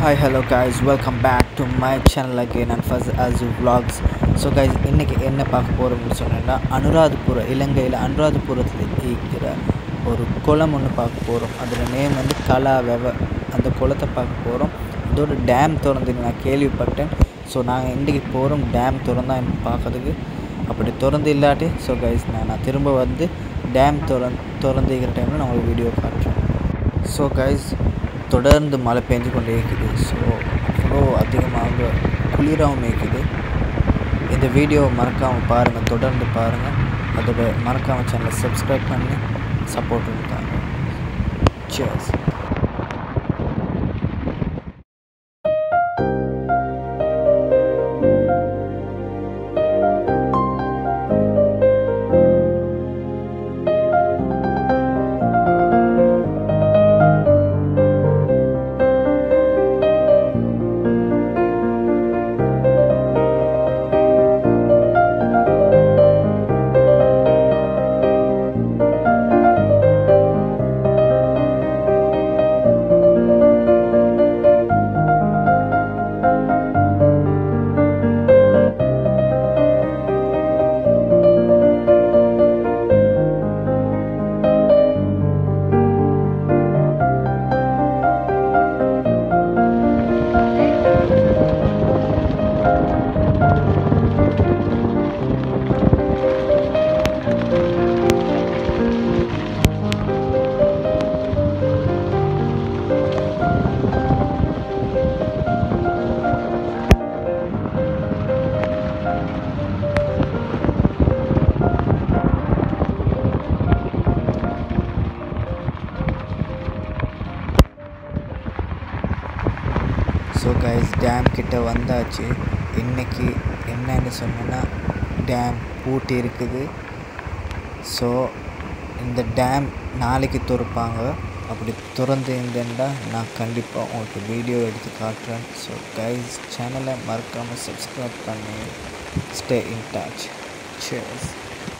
hi hello guys welcome back to my channel again and first as vlogs so guys இன்றைக்கி என்ன பார்க்க போகிறோம்னு சொன்னேன்னா அனுராதபுர இலங்கையில் அனுராதபுரத்தில் இருக்கிற ஒரு குளம் ஒன்று பார்க்க போகிறோம் அதில் நேம் வந்து கலா வெவ அந்த குளத்தை பார்க்க போகிறோம் இதோட டேம் திறந்து நான் கேள்விப்பட்டேன் ஸோ நாங்கள் இன்றைக்கி போகிறோம் டேம் திறந்தா பார்க்கறதுக்கு அப்படி திறந்து இல்லாட்டி ஸோ கைஸ் நான் நான் திரும்ப வந்து டேம் திறந்து திறந்துக்கிற டைமில் நான் உங்களுக்கு வீடியோ காட்டுறேன் ஸோ கைஸ் தொடர்ந்து மழை பெஞ்சு கொண்டே இருக்குது ஸோ அவ்வளோ அதிகமாக குளிராகவும் இருக்குது இந்த வீடியோவை மறக்காமல் பாருங்கள் தொடர்ந்து பாருங்கள் அதோட மறக்காமல் சேனலை சப்ஸ்கிரைப் பண்ணி சப்போர்ட் கொடுத்தாங்க சேர்ஸ் ஸோ கைஸ் டேம் கிட்ட வந்தாச்சு இன்னைக்கு என்னன்னு சொன்னேன்னா டேம் பூட்டி இருக்குது ஸோ இந்த டேம் நாளைக்கு திறப்பாங்க அப்படி திறந்து இருந்தேன்டா நான் கண்டிப்பாக உங்களுக்கு வீடியோ எடுத்து காட்டுறேன் ஸோ கைஸ் சேனலை மறக்காமல் சப்ஸ்கிரைப் பண்ணி ஸ்டே இன் டச் சேர்ஸ்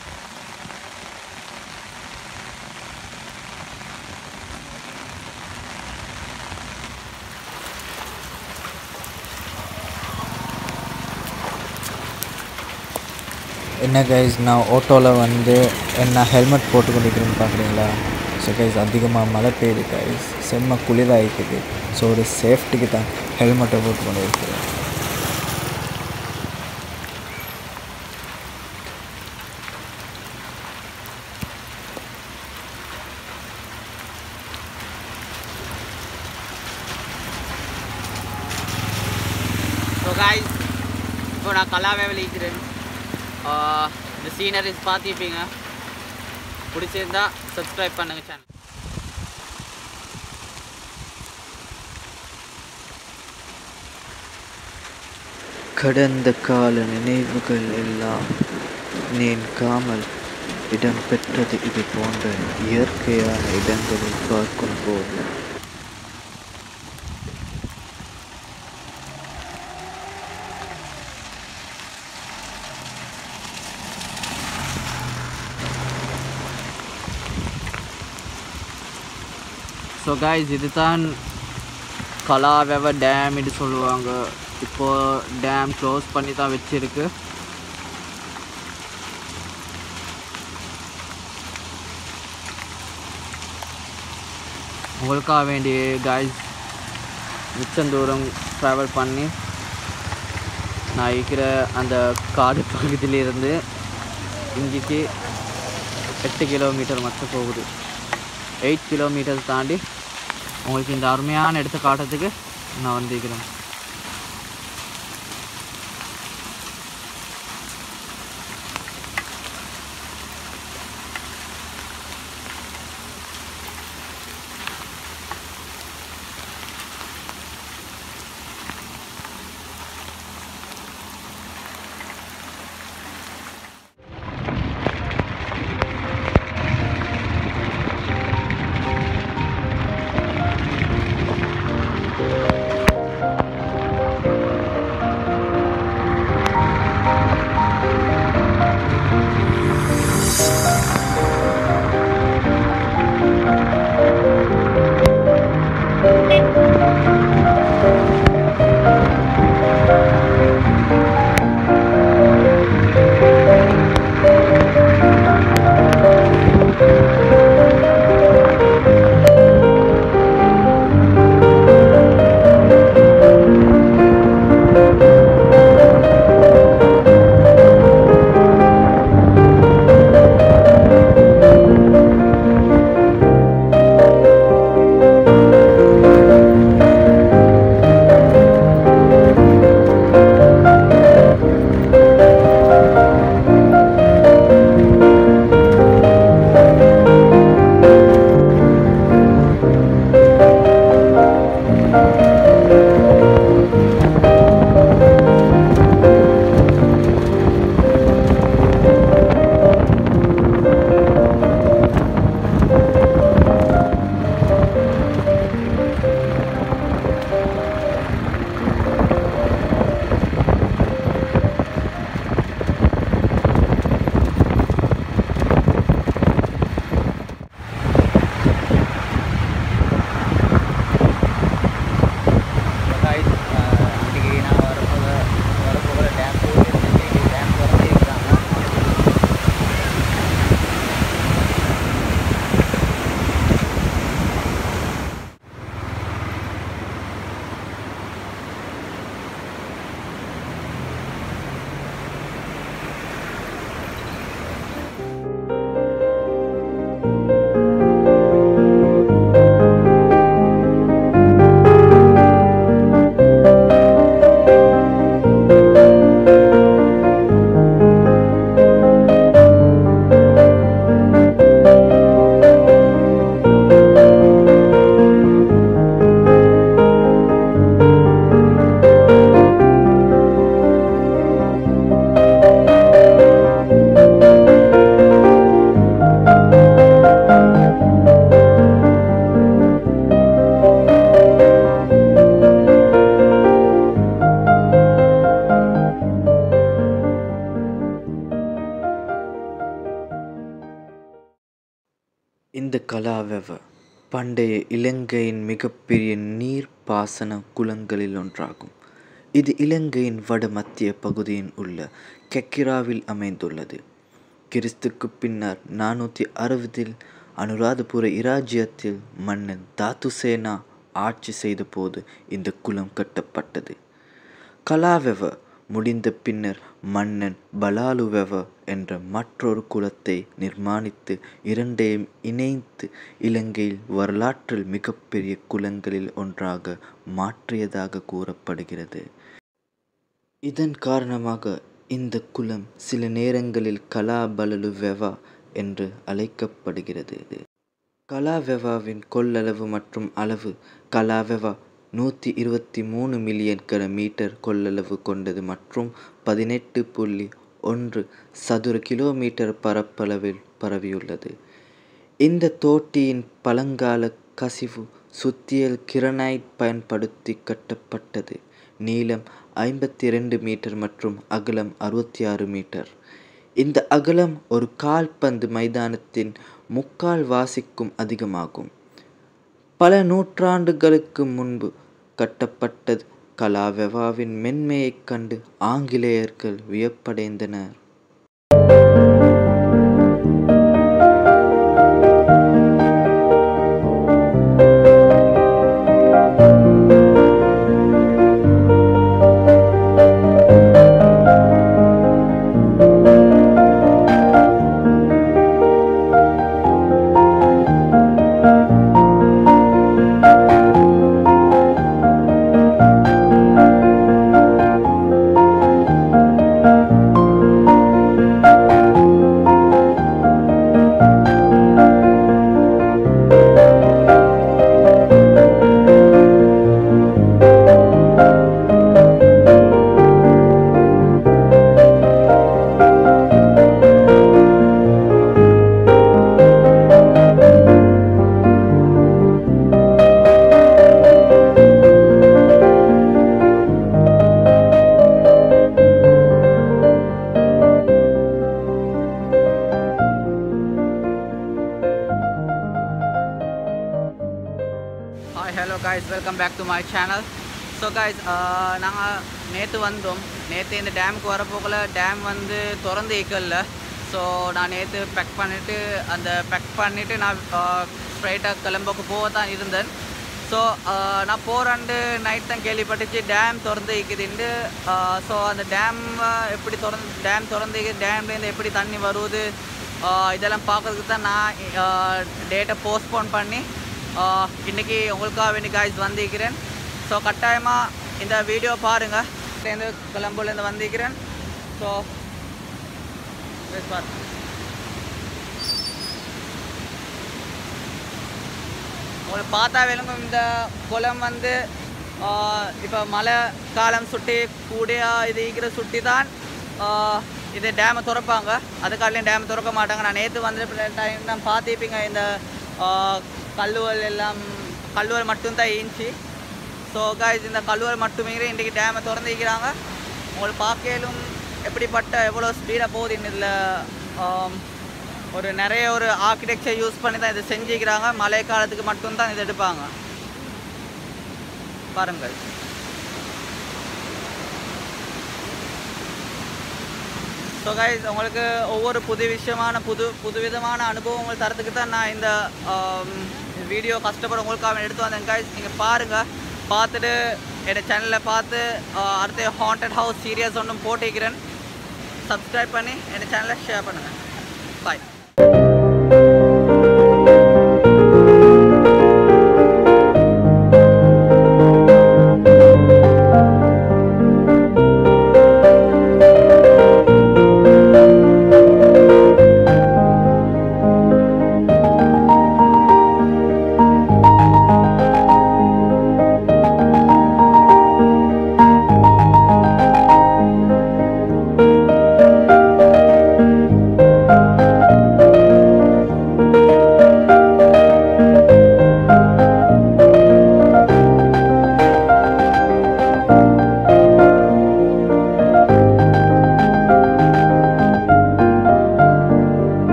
என்ன கைஸ் நான் ஆட்டோவில் வந்து என்ன ஹெல்மெட் போட்டு கொண்டிருக்கிறேன்னு பார்க்குறீங்களா ஸோ கைஸ் அதிகமாக மழை பெய்யுது கைஸ் செம்ம குளிராக இருக்குது ஸோ ஒரு சேஃப்டிக்கு தான் ஹெல்மெட்டை போட்டு கொண்டு இருக்கிறேன் ஸோ காய்ஸ் இப்போ நான் கலாவே விளைக்கிறேன் இந்த சீனரிஸ் பார்த்துப்பீங்க பிடிச்சிருந்தா சப்ஸ்கிரைப் பண்ணுங்க சேனல் கடந்த கால நினைவுகள் எல்லாம் நீங்காமல் இடம்பெற்றது இது போன்ற இயற்கையான இடங்களை பார்க்கும் போது ஸோ காய்ஸ் இதுதான் கலாவெவ டேம் இது சொல்லுவாங்க இப்போது டேம் க்ளோஸ் பண்ணி தான் வச்சிருக்கு உங்களுக்காக வேண்டிய காய்ஸ் மிச்சம் தூரம் ட்ராவல் பண்ணி நான் இருக்கிற அந்த காடு பகுதியிலிருந்து இங்கேக்கு எட்டு கிலோமீட்டர் மட்டும் போகுது எயிட் கிலோமீட்டர் தாண்டி உங்களுக்கு இந்த அருமையான இடத்த காட்டுறதுக்கு நான் வந்திருக்கிறேன் கலாவெவ பண்டைய இலங்கையின் மிகப்பெரிய நீர்ப்பாசன குளங்களில் ஒன்றாகும் இது இலங்கையின் வடமத்திய பகுதியில் உள்ள கெக்கிராவில் அமைந்துள்ளது கிறிஸ்துக்கு பின்னர் நானூற்றி அறுபதில் அனுராதபுர இராஜ்யத்தில் மன்னன் தாத்துசேனா ஆட்சி செய்தபோது இந்த குளம் கட்டப்பட்டது கலாவெவ முடிந்த பின்னர் மன்னன் பலாலுவெவ என்ற மற்றொரு குலத்தை நிர்மாணித்து இரண்டையும் இணைத்து இலங்கையில் வரலாற்றில் மிகப்பெரிய குலங்களில் ஒன்றாக மாற்றியதாக கூறப்படுகிறது இதன் காரணமாக இந்த குலம் சில நேரங்களில் கலாபலலுவெவா என்று அழைக்கப்படுகிறது கலாவெவாவின் கொள்ளளவு மற்றும் அளவு கலாவெவா நூற்றி இருபத்தி மூணு மில்லியன் கன மீட்டர் கொள்ளளவு கொண்டது மற்றும் பதினெட்டு புள்ளி ஒன்று சதுர கிலோமீட்டர் பரப்பளவில் பரவியுள்ளது இந்த தோட்டியின் பழங்கால கசிவு சுத்தியல் கிரனைட் பயன்படுத்தி கட்டப்பட்டது நீளம் ஐம்பத்தி ரெண்டு மீட்டர் மற்றும் அகலம் அறுபத்தி ஆறு மீட்டர் இந்த அகலம் ஒரு கால்பந்து மைதானத்தின் முக்கால் வாசிக்கும் அதிகமாகும் பல நூற்றாண்டுகளுக்கு முன்பு கட்டப்பட்டது கலாவெவாவின் மென்மையைக் கண்டு ஆங்கிலேயர்கள் வியப்படைந்தனர் hi hello guys welcome back to my channel so guys நாங்கள் நேற்று வந்தோம் நேற்று இந்த டேமுக்கு வரப்போக்கில் டேம் வந்து திறந்து இக்கல்ல ஸோ நான் நேற்று பேக் பண்ணிவிட்டு அந்த பேக் பண்ணிவிட்டு நான் ஸ்ட்ரைட்டாக கிளம்புக்கு போக தான் இருந்தேன் ஸோ நான் போகிறாண்டு நைட் தான் கேள்விப்பட்டுச்சு டேம் திறந்து இருக்குதுண்டு ஸோ அந்த டேம் எப்படி திறந்து டேம் திறந்து டேம்லேருந்து எப்படி தண்ணி வருது ஆஹ் இதெல்லாம் பார்க்கறதுக்கு தான் நான் டேட்டை போஸ்ட்போன் பண்ணி ஆஹ் இன்னைக்கு உங்களுக்காக வேண்டி காய்ஸ் வந்திருக்கிறேன் ஸோ கட்டாயமாக இந்த வீடியோ பாருங்கள் சேர்ந்து கொலம்பூர்லேருந்து வந்திருக்கிறேன் ஸோ பாரு உங்களுக்கு பார்த்தா விளங்கும் இந்த குளம் வந்து இப்போ மழை காலம் சுட்டி கூடிய இது ஈக்கிற சுட்டி தான் ஆஹ் இது டேமை திறப்பாங்க அதுக்காலையும் டேம் திறக்க மாட்டாங்க நான் நேற்று வந்து டைம் நான் பார்த்துப்பீங்க இந்த ஆஹ் கல்லுவல் எல்லாம் கல்லுவல் மட்டும்தான் ஈஞ்சி ஸோ காய்ஸ் இந்த கல்லுவல் மட்டுமே இன்றைக்கி டேமை திறந்து வைக்கிறாங்க உங்களுக்கு பார்க்கலும் எப்படிப்பட்ட எவ்வளோ ஸ்பீடாக போகுது இதில் ஒரு நிறைய ஒரு ஆர்கிடெக்சர் யூஸ் பண்ணி தான் இதை செஞ்சுக்கிறாங்க மழை காலத்துக்கு மட்டும்தான் இதை எடுப்பாங்க பாருங்கள் ஸோ கைஸ் உங்களுக்கு ஒவ்வொரு புது விஷயமான புது புதுவிதமான அனுபவங்கள் தரத்துக்கு தான் நான் இந்த வீடியோ கஷ்டப்பட உங்களுக்காக எடுத்து வந்தேன் கைஸ் நீங்கள் பாருங்கள் பார்த்துட்டு என் சேனலில் பார்த்து ஆஹ் அடுத்த ஹாண்டட் ஹவுஸ் சீரியஸ் ஒன்றும் போட்டிக்கிறேன் சப்ஸ்கிரைப் பண்ணி என் சேனலை ஷேர் பண்ணுங்கள் பாய்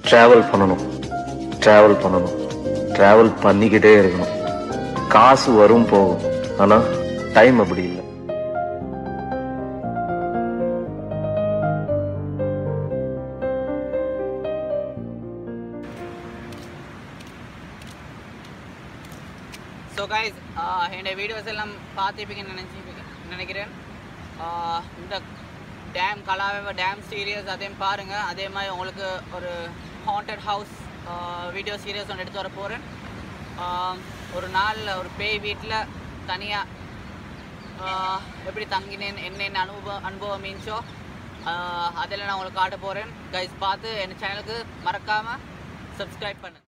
டிராவல் பண்ணணும் டிராவல் பண்ணணும் டிராவல் பண்ணிக்கிட்டே இருக்கணும் காசு வரும் போகும் ஆனா டைம் அப்படி இல்லை ஸோ கைஸ் என்னோட வீடியோஸ் எல்லாம் பார்த்துப்பீங்கன்னு நினச்சி நினைக்கிறேன் ஆஹ் இந்த டேம் கலாவை டேம் சீரியஸ் அதையும் பாருங்கள் அதே மாதிரி உங்களுக்கு ஒரு ஹாண்டட் ஹவுஸ் வீடியோ சீரியஸ் ஒன்று எடுத்து வர போகிறேன் ஒரு நாளில் ஒரு பேய் வீட்டில் தனியாக எப்படி தங்கினேன் என்னென்ன அனுபவம் அனுபவம் மீன்ச்சோ அதில் நான் உங்களுக்கு காட்ட போகிறேன் கைஸ் பார்த்து என் சேனலுக்கு மறக்காமல் சப்ஸ்கிரைப் பண்ணு